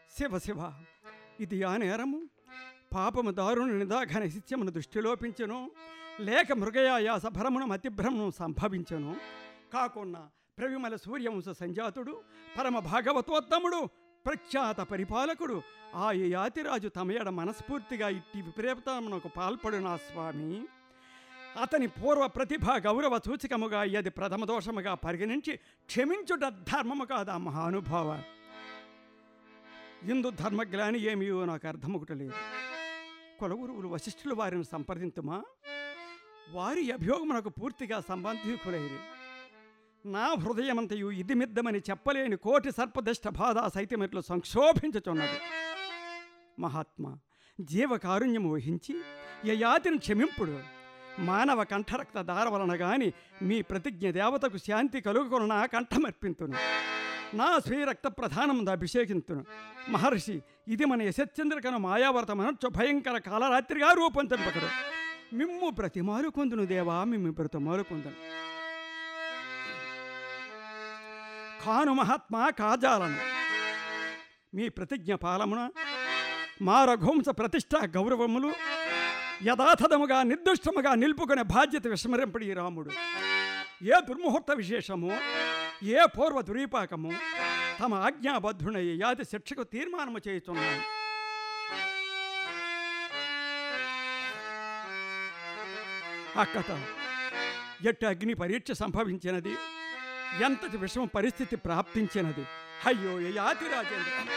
శివ శివ ఇది ఆ నేరము పాపము దారుణ నిదాఘన శిత్యమును దృష్టిలోపించెను లేక మృగయాయాస భరమున మతిభ్రమను సంభవించెను కాకున్నా ప్రవిమల సూర్యవంశ సంజాతుడు పరమ భాగవతోత్తముడు ప్రఖ్యాత పరిపాలకుడు ఆ యాతిరాజు తమయడ మనస్ఫూర్తిగా ఇట్టి విపరీతమునకు పాల్పడు నా స్వామి అతని పూర్వ ప్రతిభ గౌరవ సూచకముగా ఇది ప్రథమ దోషముగా పరిగణించి క్షమించుట ధర్మము కాదా మహానుభావ ఇందు ధర్మగ్లాని ఏమియో నాకు అర్థమొకటలేదు కులగురువులు వశిష్ఠులు వారిని సంప్రదింతుమా వారి అభియోగమునకు పూర్తిగా సంబంధికులైరి నా హృదయమంతయు ఇది మిద్దమని చెప్పలేని కోటి సర్పదష్ట బాధ సైతమిట్లు సంక్షోభించుచున్నది మహాత్మా జీవకారుణ్యము వహించి యయాతిని క్షమింపుడు మానవ కంఠరక్త దార వలన గాని మీ ప్రతిజ్ఞ దేవతకు శాంతి కలుగుకొన కంఠమర్పింతును నా శ్రీరక్త ప్రధానముందు అభిషేకింతును మహర్షి ఇది మన యశచంద్రికను మాయావర్తమనొచ్చు భయంకర కాలరాత్రిగా రూపొందింపకడు మిమ్ము ప్రతిమాలు కొందును దేవా మిమ్ము ప్రతిమాలు కొందును కాను మహాత్మా కాజాలను మీ ప్రతిజ్ఞ పాలమున మా రఘువంశ ప్రతిష్ట గౌరవములు యథాతథముగా నిర్దుష్టముగా నిలుపుకునే బాధ్యత విస్మరింపడి ఈ రాముడు ఏ దుర్ముహూర్త విశేషము ఏ పూర్వ దురీపాకము తమ ఆజ్ఞాబద్ధుడై యాది శిక్షకు తీర్మానము చేయుచున్నాను అక్కట ఎట్టు అగ్ని పరీక్ష సంభవించినది ఎంతటి విషమ పరిస్థితి ప్రాప్తించినది అయ్యో యాతి రాజేంద్ర